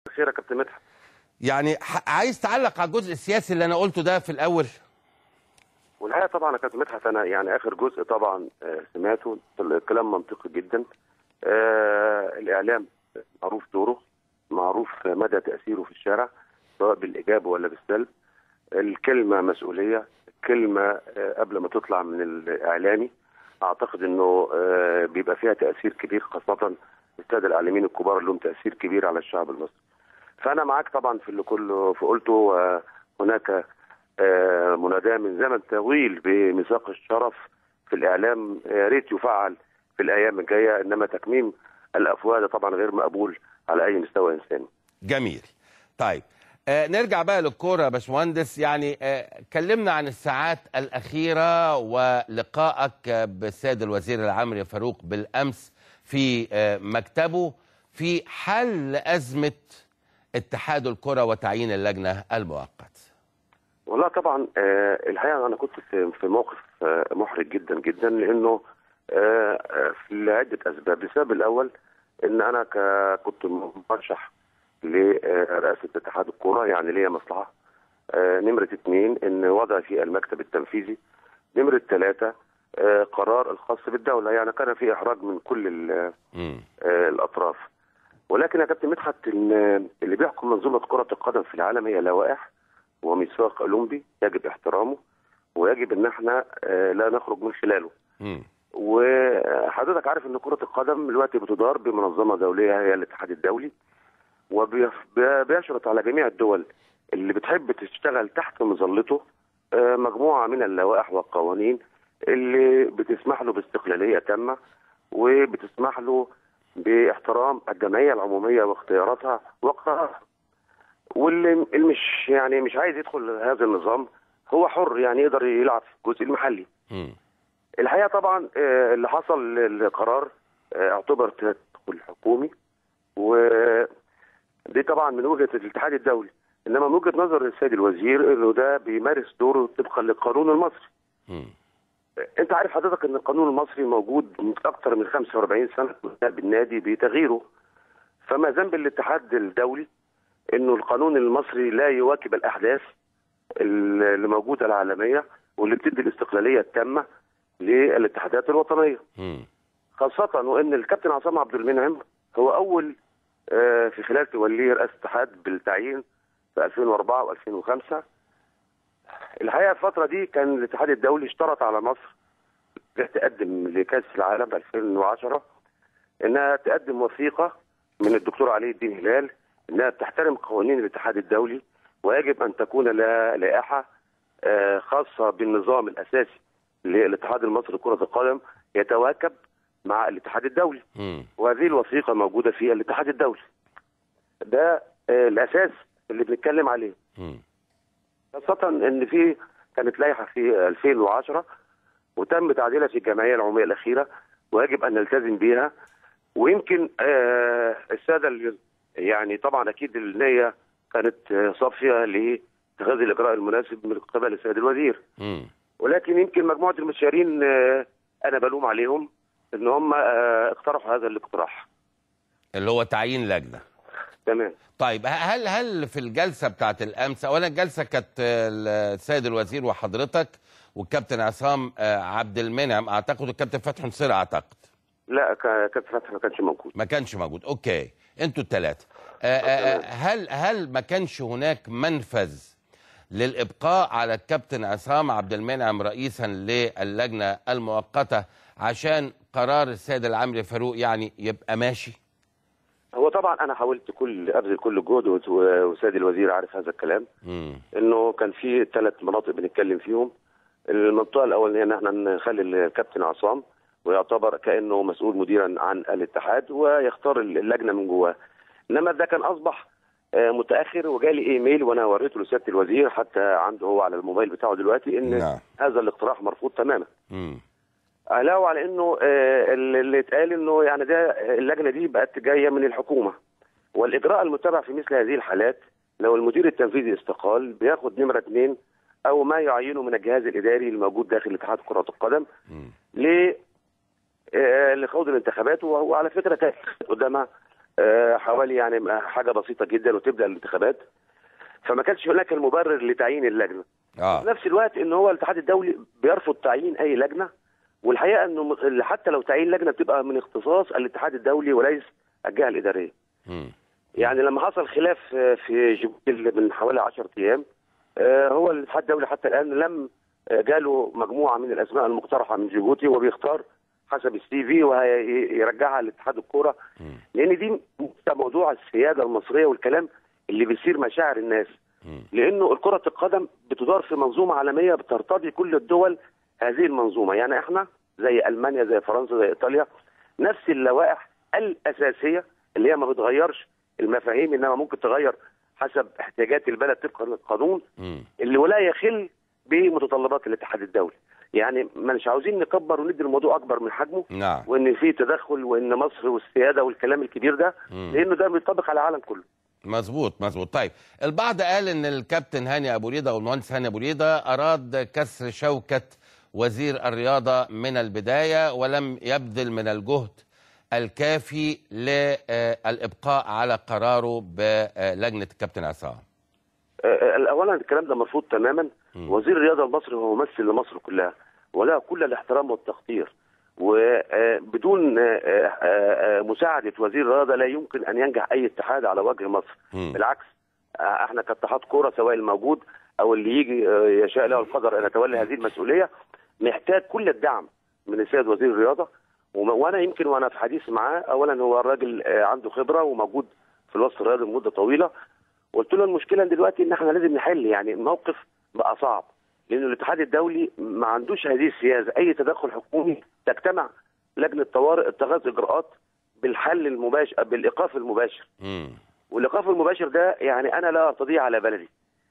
خير يا كابتن مدحت يعني ح- عايز تعلق على الجزء السياسي اللي انا قلته ده في الاول والحقيقه طبعا يا كابتن مدحت انا يعني اخر جزء طبعا آه، سمعته الكلام منطقي جدا آه الاعلام معروف دوره معروف مدى تاثيره في الشارع سواء بالايجاب ولا بالسلب الكلمه مسؤوليه الكلمه آه قبل ما تطلع من الاعلامي اعتقد انه آه بيبقى فيها تاثير كبير خاصه الساده الاعلاميين الكبار اللي لهم تاثير كبير على الشعب المصري فانا معاك طبعا في اللي كله في قلته آه، هناك آه، مناداه من زمن طويل بميثاق الشرف في الاعلام يا ريت يفعل في الايام الجايه انما تكميم الافواه ده طبعا غير مقبول على اي مستوى انساني جميل طيب آه نرجع بقى للكوره يا باشمهندس يعني آه كلمنا عن الساعات الاخيره ولقائك آه، بالسيد الوزير العام يا فاروق بالامس في آه مكتبه في حل ازمه اتحاد الكره وتعيين اللجنه المؤقت والله طبعا آه، الحقيقه انا كنت في في موقف آه، محرج جدا جدا لانه آه، آه، لعده اسباب، السبب الاول ان انا ك- كنت مرشح لرئاسه اتحاد الكوره يعني ليا مصلحه. آه، نمره اثنين ان وضعي في المكتب التنفيذي. نمره ثلاثه آه، قرار الخاص بالدوله يعني كان في احراج من كل ال- مم. آه، الاطراف. ولكن يا كابتن مدحت إن اللي بيحكم منظومه كره القدم في العالم هي لوائح وميثاق اولمبي يجب احترامه ويجب ان احنا آه، لا نخرج من خلاله مم. وحضرتك عارف ان كره القدم دلوقتي بتدار بمنظمه دوليه هي الاتحاد الدولي وبيشرط على جميع الدول اللي بتحب تشتغل تحت مظلته آه، مجموعه من اللوائح والقوانين اللي بتسمح له باستقلاليه تامه وبتسمح له باحترام الجمعيه العموميه واختياراتها وقرارها واللي اللي مش يعني مش عايز يدخل هذا النظام هو حر يعني يقدر يلعب في الجزء المحلي مم. الحقيقه طبعا آه، اللي حصل القرار آه، اعتبر تدخل حكومي و دي طبعا من وجهه الاتحاد الدولي انما من وجهه نظر السيد الوزير انه ده بيمارس دوره طبقا للقانون المصري مم. انت عارف حضرتك ان القانون المصري موجود من اكثر من 45 سنه بالنادي بتغييره فما ذنب الاتحاد الدولي انه القانون المصري لا يواكب الاحداث اللي موجوده العالميه واللي بتدي الاستقلاليه التامه للاتحادات الوطنيه مم. خاصه وان الكابتن عصام عبد المنعم هو اول آه، في خلال توليه رئاسه الاتحاد بالتعيين في 2004 و2005 الحقيقه الفتره دي كان الاتحاد الدولي اشترط على مصر تقدم لكاس العالم 2010 انها تقدم وثيقه من الدكتور علي الدين هلال انها بتحترم قوانين الاتحاد الدولي ويجب ان تكون لها لائحه آه، خاصه بالنظام الاساسي للاتحاد المصري لكره القدم يتواكب مع الاتحاد الدولي مم. وهذه الوثيقه موجوده في الاتحاد الدولي ده آه، الاساس اللي بنتكلم عليه مم. خاصة إن في كانت لائحة في 2010 وتم تعديلها في الجمعية العمومية الأخيرة ويجب أن نلتزم بها ويمكن آه السادة اللي يعني طبعا أكيد النية كانت آه، صافية لاتخاذ الإجراء المناسب من قبل السيد الوزير مم. ولكن يمكن مجموعة المستشارين آه أنا بلوم عليهم إن هم آه اقترحوا هذا الاقتراح اللي هو تعيين لجنه تمام طيب هل هل في الجلسه بتاعت الامس اولا الجلسه كانت آه، السيد الوزير وحضرتك والكابتن عصام آه، عبد المنعم اعتقد والكابتن فتحي نصير اعتقد لا كا- كابتن فتحي ما كانش موجود ما كانش موجود اوكي انتوا الثلاثه هل هل ما كانش هناك منفذ للابقاء على الكابتن عصام عبد المنعم رئيسا للجنه المؤقته عشان قرار السيد العمري فاروق يعني يبقى ماشي هو طبعا انا حاولت كل ابذل كل جهد وت- وسيد الوزير عارف هذا الكلام مم. انه كان في ثلاث مناطق بنتكلم فيهم المنطقه الاولانيه ان احنا نخلي الكابتن عصام ويعتبر كانه مسؤول مديرا عن الاتحاد ويختار اللجنه من جواه انما ده كان اصبح آه، متاخر وجالي ايميل وانا وريته لسياده الوزير حتى عنده هو على الموبايل بتاعه دلوقتي ان نعم. هذا الاقتراح مرفوض تماما مم. علاوه على انه آه، اللي اتقال انه يعني ده اللجنه دي بقت جايه من الحكومه والاجراء المتبع في مثل هذه الحالات لو المدير التنفيذي استقال بياخد نمره اثنين او ما يعينه من الجهاز الاداري الموجود داخل اتحاد كره القدم مم. ل آه، لخوض الانتخابات وهو على فكره كانت قدامها آه، حوالي يعني حاجه بسيطه جدا وتبدا الانتخابات فما كانش هناك المبرر لتعيين اللجنه في اه نفس الوقت ان هو الاتحاد الدولي بيرفض تعيين اي لجنه والحقيقه انه م- حتى لو تعيين لجنه بتبقى من اختصاص الاتحاد الدولي وليس الجهه الاداريه مم. يعني لما حصل خلاف آه، في جيبوتي من حوالي 10 ايام آه، هو الاتحاد الدولي حتى الان لم آه، جاله مجموعه من الاسماء المقترحه من جيبوتي وبيختار حسب السي في وهيرجعها لاتحاد الكوره مم. لان دي موضوع السياده المصريه والكلام اللي بيثير مشاعر الناس مم. لانه كره القدم بتدار في منظومه عالميه بترتضي كل الدول هذه المنظومه يعني احنا زي المانيا زي فرنسا زي ايطاليا نفس اللوائح الاساسيه اللي هي ما بتغيرش المفاهيم انما ممكن تغير حسب احتياجات البلد طبقا للقانون مم. اللي ولا يخل بمتطلبات الاتحاد الدولي يعني مش عاوزين نكبر وندي الموضوع اكبر من حجمه نعم وان في تدخل وان مصر والسياده والكلام الكبير ده مم. لانه ده بيطبق على العالم كله مظبوط مظبوط طيب البعض قال ان الكابتن هاني ابو ريده او المهندس هاني ابو ريده اراد كسر شوكه وزير الرياضه من البدايه ولم يبذل من الجهد الكافي للابقاء على قراره بلجنه الكابتن عصام آه، اولا الكلام ده مرفوض تماما مم. وزير الرياضه المصري هو ممثل لمصر كلها وله كل الاحترام والتقدير وبدون مساعده وزير الرياضه لا يمكن ان ينجح اي اتحاد على وجه مصر مم. بالعكس آه، احنا كاتحاد كوره سواء الموجود او اللي يجي آه، يشاء له القدر ان يتولى هذه المسؤوليه محتاج كل الدعم من السيد وزير الرياضه وم- وانا يمكن وانا في حديث معاه اولا هو الراجل آه، عنده خبره وموجود في الوسط الرياضي لمده طويله قلت له المشكله دلوقتي ان احنا لازم نحل يعني الموقف بقى صعب لان الاتحاد الدولي ما عندوش هذه السياسه اي تدخل حكومي تجتمع لجنه طوارئ اتخاذ اجراءات بالحل المباشر بالايقاف المباشر مم. والايقاف المباشر ده يعني انا لا ارتضيه على بلدي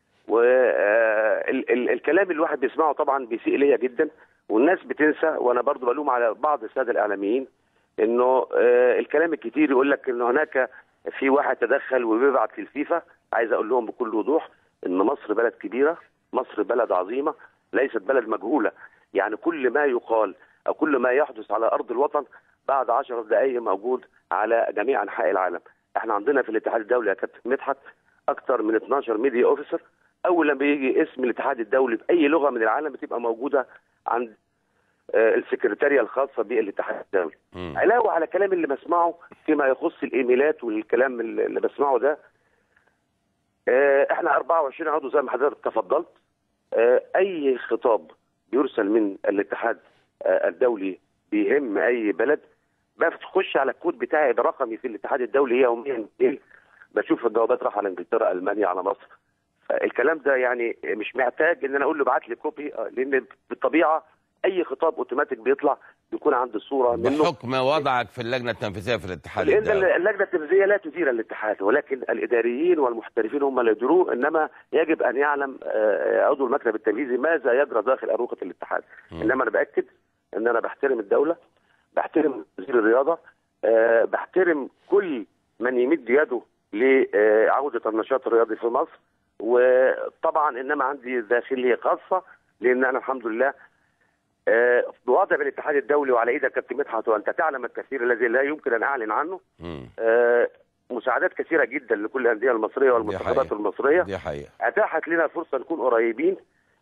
والكلام اللي الواحد بيسمعه طبعا بيسيء ليا جدا والناس بتنسى وانا برضو بلوم على بعض الساده الاعلاميين انه آه، الكلام الكتير يقول لك ان هناك في واحد تدخل وبيبعت للفيفا عايز اقول لهم بكل وضوح ان مصر بلد كبيره مصر بلد عظيمه ليست بلد مجهوله يعني كل ما يقال او كل ما يحدث على ارض الوطن بعد عشر دقائق موجود على جميع انحاء العالم احنا عندنا في الاتحاد الدولي يا كابتن مدحت اكتر من 12 ميديا اوفيسر اول لما بيجي اسم الاتحاد الدولي باي لغه من العالم بتبقى موجوده عند آه، السكرتاريه الخاصه بالاتحاد الدولي مم. علاوه على كلام اللي بسمعه فيما يخص الايميلات والكلام اللي اللي بسمعه ده آه، احنا 24 عضو زي ما حضرتك تفضلت آه، اي خطاب بيرسل من الاتحاد آه، الدولي بيهم اي بلد بخش على الكود بتاعي برقمي في الاتحاد الدولي يوميا بالليل بشوف الجوابات راح على انجلترا المانيا على مصر الكلام ده يعني مش محتاج ان انا اقول له ابعت لي كوبي آه، لان بالطبيعه اي خطاب اوتوماتيك بيطلع بيكون عنده صوره منه بحكم وضعك في اللجنه التنفيذيه في الاتحاد لان الدولي اللجنه التنفيذيه لا تدير الاتحاد ولكن الاداريين والمحترفين هم اللي يديروه انما يجب ان يعلم آه، عضو المكتب التنفيذي ماذا يجرى داخل اروقه الاتحاد مم. انما انا باكد ان انا بحترم الدوله بحترم وزير الرياضه آه، بحترم كل من يمد يده لعوده النشاط الرياضي في مصر وطبعا انما عندي داخليه خاصه لان انا الحمد لله آه، بوضع الاتحاد الدولي وعلى ايدك كابتن مدحت وانت تعلم الكثير الذي لا يمكن ان اعلن عنه مم. آه، مساعدات كثيره جدا لكل الانديه المصريه والمنتخبات حقيقة. المصريه دي حقيقه اتاحت لنا فرصه نكون قريبين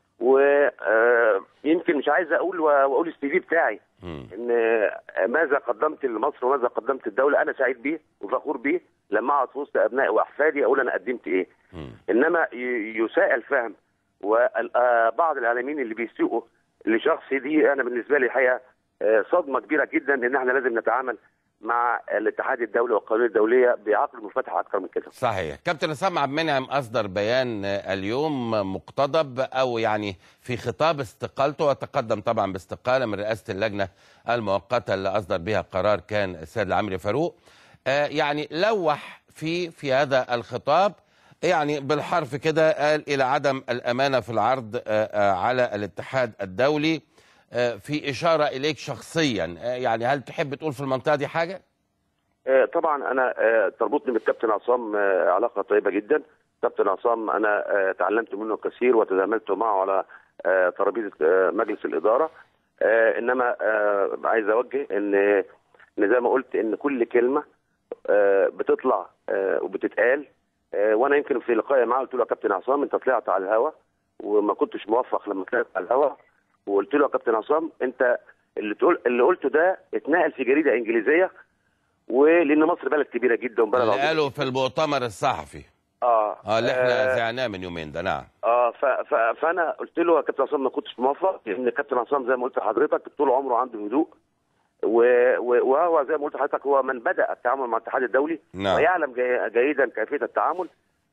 ويمكن مش عايز اقول واقول السي في بتاعي مم. ان آه، ماذا قدمت لمصر وماذا قدمت الدوله انا سعيد بيه وفخور بيه لما اقعد في وسط ابنائي واحفادي اقول انا قدمت ايه مم. انما ي- يساء الفهم وبعض الاعلاميين اللي بيسيئوا لشخصي دي انا بالنسبه لي الحقيقه آه، صدمه كبيره جدا ان احنا لازم نتعامل مع الاتحاد الدولي والقوانين الدوليه بعقل منفتح اكثر من كده. صحيح كابتن عصام عبد المنعم اصدر بيان آه، اليوم مقتضب او يعني في خطاب استقالته وتقدم طبعا باستقاله من رئاسه اللجنه المؤقته اللي اصدر بها قرار كان السيد العمري فاروق آه، يعني لوح في في هذا الخطاب يعني بالحرف كده قال الى عدم الامانه في العرض آه، آه، على الاتحاد الدولي آه، في اشاره اليك شخصيا آه، يعني هل تحب تقول في المنطقه دي حاجه؟ آه، طبعا انا آه، تربطني بالكابتن عصام آه، علاقه طيبه جدا. كابتن عصام انا آه، تعلمت منه كثير وتزاملت معه على آه، ترابيزه آه، مجلس الاداره. آه، انما آه، عايز اوجه ان ان زي ما قلت ان كل كلمه آه، بتطلع آه، وبتتقال آه، وانا يمكن في لقائي معاه قلت له يا كابتن عصام انت طلعت على الهوا وما كنتش موفق لما طلعت على الهوا وقلت له يا كابتن عصام انت اللي تقول اللي قلته ده اتنقل في جريده انجليزيه ولان مصر بلد كبيره جدا وبلد اللي عظيم قالوا في المؤتمر الصحفي اه اه اللي احنا آه، زعناه من يومين ده نعم اه ف... ف... فانا قلت له يا كابتن عصام ما كنتش موفق لان كابتن عصام زي ما قلت لحضرتك طول عمره عنده هدوء و... و... وهو زي ما قلت لحضرتك هو من بدا التعامل مع الاتحاد الدولي نعم. ويعلم جي... جيدا كيفيه التعامل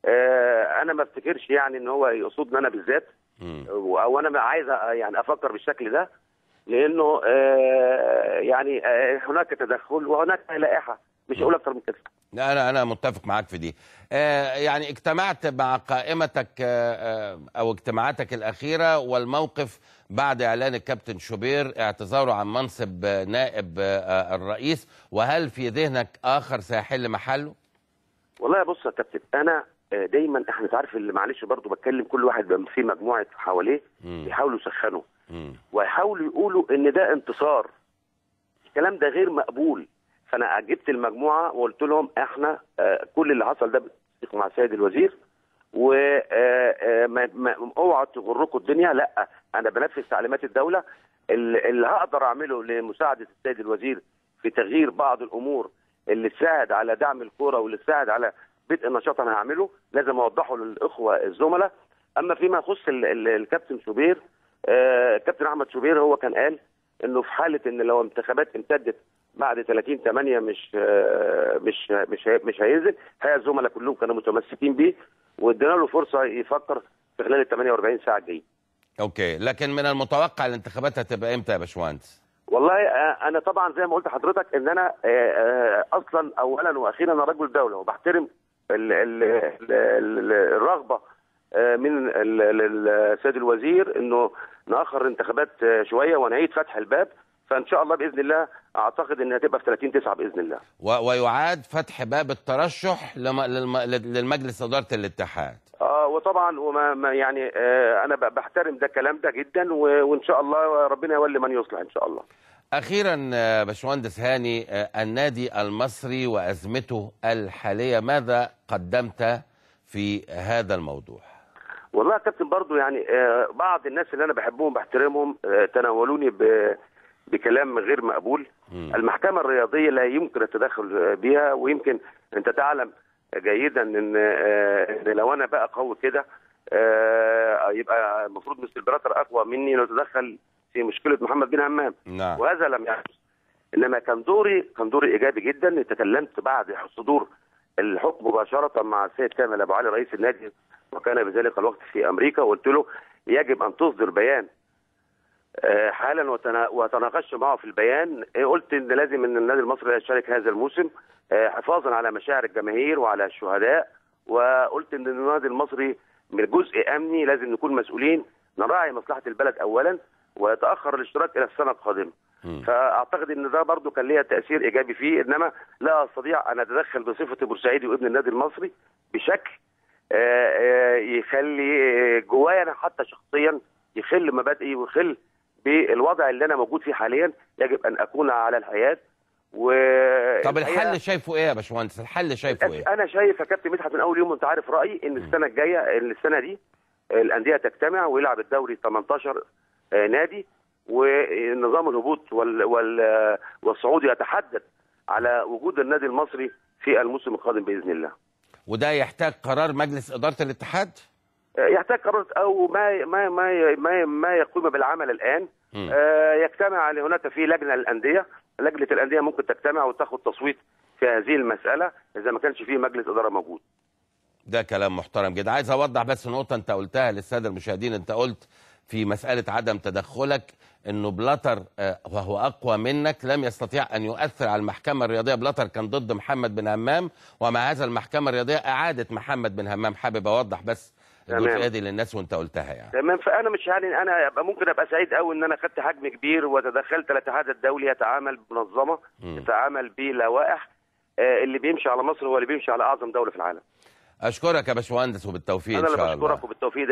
آه انا ما افتكرش يعني ان هو يقصدني انا بالذات مم. او انا عايز أ- يعني افكر بالشكل ده لانه آه يعني آه هناك تدخل وهناك لائحه مش هقول اكتر من كده لا انا انا متفق معاك في دي آه يعني اجتمعت مع قائمتك آه آه، او اجتماعاتك الاخيره والموقف بعد اعلان الكابتن شوبير اعتذاره عن منصب آه، نائب آه الرئيس وهل في ذهنك اخر سيحل محله والله بص يا كابتن انا آه، دايما احنا تعرف اللي معلش برضو بتكلم كل واحد بيبقى في مجموعه حواليه مم. يحاولوا يسخنوا مم. ويحاولوا يقولوا ان ده انتصار الكلام ده غير مقبول فانا جبت المجموعه وقلت لهم احنا آه، كل اللي حصل ده بالتنسيق مع السيد الوزير و آه، آه، ما- ما- اوعوا تغركم الدنيا لا انا بنفذ تعليمات الدوله اللي اللي هقدر اعمله لمساعده السيد الوزير في تغيير بعض الامور اللي تساعد على دعم الكره واللي تساعد على بدء النشاط انا هعمله لازم اوضحه للاخوه الزملاء اما فيما يخص ال- ال- الكابتن شوبير آه، الكابتن احمد شوبير هو كان قال انه في حاله ان لو انتخابات امتدت بعد 30 8 مش آه، مش مش هي- مش هينزل هي الزملاء كلهم كانوا متمسكين بيه وادينا له فرصه يفكر في خلال ال 48 ساعه الجايه اوكي لكن من المتوقع الانتخابات هتبقى امتى يا باشمهندس والله آه، انا طبعا زي ما قلت لحضرتك ان انا آه، آه، اصلا اولا واخيرا انا رجل دوله وبحترم ال- ال- ال- ال- الرغبه آه، من ال- ال- السيد الوزير انه ناخر الانتخابات آه، شويه ونعيد فتح الباب فان شاء الله باذن الله اعتقد انها تبقى في 30 9 باذن الله و- ويعاد فتح باب الترشح لم- للم- للمجلس اداره الاتحاد اه وطبعا وما ما يعني آه انا ب- بحترم ده الكلام ده جدا و- وان شاء الله ربنا يولي من يصلح ان شاء الله اخيرا آه، باشمهندس هاني آه، النادي المصري وازمته الحاليه ماذا قدمت في هذا الموضوع والله يا كابتن برضو يعني آه، بعض الناس اللي انا بحبهم بحترمهم آه، تناولوني ب- بكلام غير مقبول مم. المحكمة الرياضية لا يمكن التدخل آه، بها ويمكن انت تعلم جيدا ان آه، ان لو انا بقى قوي كده آه، يبقى المفروض مستر براتر اقوى مني نتدخل في مشكلة محمد بن همام نعم وهذا لم يحدث انما كان دوري كان دوري ايجابي جدا تكلمت بعد صدور الحكم مباشره مع السيد كامل ابو علي رئيس النادي وكان بذلك الوقت في امريكا وقلت له يجب ان تصدر بيان آه، حالا وتنا- وتناقشت معه في البيان آه، قلت ان لازم ان النادي المصري يشارك هذا الموسم آه، حفاظا على مشاعر الجماهير وعلى الشهداء وقلت ان النادي المصري من جزء امني لازم نكون مسؤولين نراعي مصلحه البلد اولا ويتاخر الاشتراك الى السنه القادمه مم. فاعتقد ان ده برضو كان ليها تاثير ايجابي فيه انما لا استطيع ان اتدخل بصفتي بورسعيدي وابن النادي المصري بشكل آه، آه، يخلي جوايا انا حتى شخصيا يخل مبادئي ويخل بالوضع اللي انا موجود فيه حاليا يجب ان اكون على الحياه و طب الحقيقة الحل شايفه ايه يا باشمهندس الحل شايفه ايه انا شايف يا كابتن مدحت من اول يوم انت عارف رايي ان السنه الجايه ان السنه دي الانديه تجتمع ويلعب الدوري 18 آه، نادي ونظام الهبوط وال وال والصعود يتحدد على وجود النادي المصري في الموسم القادم باذن الله. وده يحتاج قرار مجلس اداره الاتحاد آه، يحتاج قرار او ما ما ما ما, ما يقوم بالعمل الان مم. آه، يجتمع هناك في لجنه للانديه لجنه الانديه ممكن تجتمع وتاخد تصويت في هذه المساله اذا ما كانش فيه مجلس اداره موجود. ده كلام محترم جدا عايز اوضح بس نقطه انت قلتها للساده المشاهدين انت قلت في مساله عدم تدخلك انه بلاتر آه، وهو اقوى منك لم يستطيع ان يؤثر على المحكمه الرياضيه بلاتر كان ضد محمد بن همام ومع هذا المحكمه الرياضيه اعادت محمد بن همام حابب اوضح بس تمام. الجزئيه دي للناس وانت قلتها يعني تمام فانا مش يعني انا أبقى ممكن ابقى سعيد قوي ان انا خدت حجم كبير وتدخلت الاتحاد الدولي يتعامل بمنظمه مم. يتعامل بلوائح آه، اللي بيمشي على مصر هو اللي بيمشي على اعظم دوله في العالم. اشكرك يا باشمهندس وبالتوفيق انا ان اللي شاء الله بشكرك وبالتوفيق